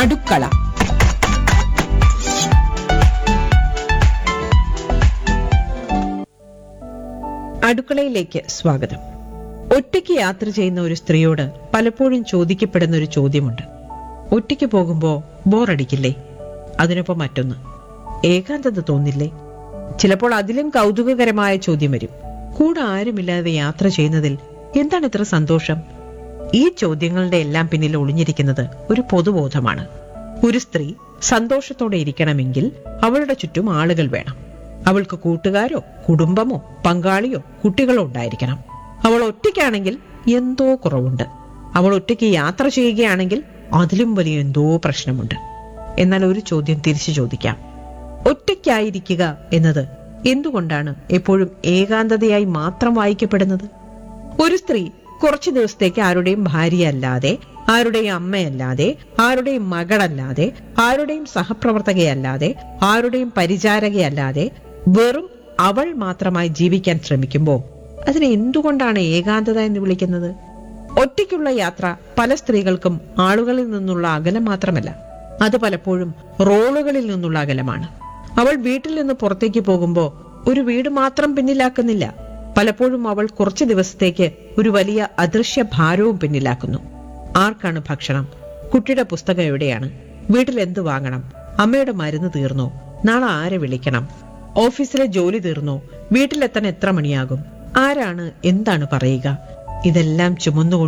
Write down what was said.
അടുക്കള അടുക്കളയിലേക്ക് സ്വാഗതം ഒറ്റയ്ക്ക് യാത്ര ചെയ്യുന്ന ഒരു സ്ത്രീയോട് പലപ്പോഴും ചോദിക്കപ്പെടുന്ന ഒരു ചോദ്യമുണ്ട് ഒറ്റയ്ക്ക് പോകുമ്പോ ബോറടിക്കില്ലേ അതിനൊപ്പം മറ്റൊന്ന് ഏകാന്തത തോന്നില്ലേ ചിലപ്പോൾ അതിലും കൗതുകകരമായ ചോദ്യം വരും കൂടെ ആരുമില്ലാതെ യാത്ര ചെയ്യുന്നതിൽ എന്താണ് ഇത്ര സന്തോഷം ഈ ചോദ്യങ്ങളുടെ എല്ലാം പിന്നിൽ ഒളിഞ്ഞിരിക്കുന്നത് ഒരു പൊതുബോധമാണ് ഒരു സ്ത്രീ സന്തോഷത്തോടെ ഇരിക്കണമെങ്കിൽ അവളുടെ ചുറ്റും ആളുകൾ വേണം അവൾക്ക് കൂട്ടുകാരോ കുടുംബമോ പങ്കാളിയോ കുട്ടികളോ ഉണ്ടായിരിക്കണം അവൾ ഒറ്റയ്ക്കാണെങ്കിൽ എന്തോ കുറവുണ്ട് അവൾ ഒറ്റയ്ക്ക് യാത്ര ചെയ്യുകയാണെങ്കിൽ അതിലും വലിയ എന്തോ പ്രശ്നമുണ്ട് എന്നാൽ ഒരു ചോദ്യം തിരിച്ചു ചോദിക്കാം ഒറ്റയ്ക്കായിരിക്കുക എന്നത് എന്തുകൊണ്ടാണ് എപ്പോഴും ഏകാന്തതയായി മാത്രം വായിക്കപ്പെടുന്നത് ഒരു സ്ത്രീ കുറച്ചു ദിവസത്തേക്ക് ആരുടെയും ഭാര്യയല്ലാതെ ആരുടെയും അമ്മയല്ലാതെ ആരുടെയും മകളല്ലാതെ ആരുടെയും സഹപ്രവർത്തകയല്ലാതെ ആരുടെയും പരിചാരകയല്ലാതെ വെറും അവൾ മാത്രമായി ജീവിക്കാൻ ശ്രമിക്കുമ്പോൾ അതിനെ എന്തുകൊണ്ടാണ് ഏകാന്തത എന്ന് വിളിക്കുന്നത് ഒറ്റയ്ക്കുള്ള യാത്ര പല സ്ത്രീകൾക്കും ആളുകളിൽ നിന്നുള്ള അകലം മാത്രമല്ല അത് പലപ്പോഴും റോളുകളിൽ നിന്നുള്ള അകലമാണ് അവൾ വീട്ടിൽ നിന്ന് പുറത്തേക്ക് പോകുമ്പോൾ ഒരു വീട് മാത്രം പിന്നിലാക്കുന്നില്ല പലപ്പോഴും അവൾ കുറച്ചു ദിവസത്തേക്ക് ഒരു വലിയ അദൃശ്യ ഭാരവും പിന്നിലാക്കുന്നു ആർക്കാണ് ഭക്ഷണം കുട്ടിയുടെ പുസ്തകം എവിടെയാണ് വീട്ടിൽ എന്ത് വാങ്ങണം അമ്മയുടെ മരുന്ന് തീർന്നോ നാളെ ആരെ വിളിക്കണം ഓഫീസിലെ ജോലി തീർന്നോ വീട്ടിലെത്താൻ എത്ര മണിയാകും ആരാണ് എന്താണ് പറയുക ഇതെല്ലാം ചുമന്നുകൊണ്ട്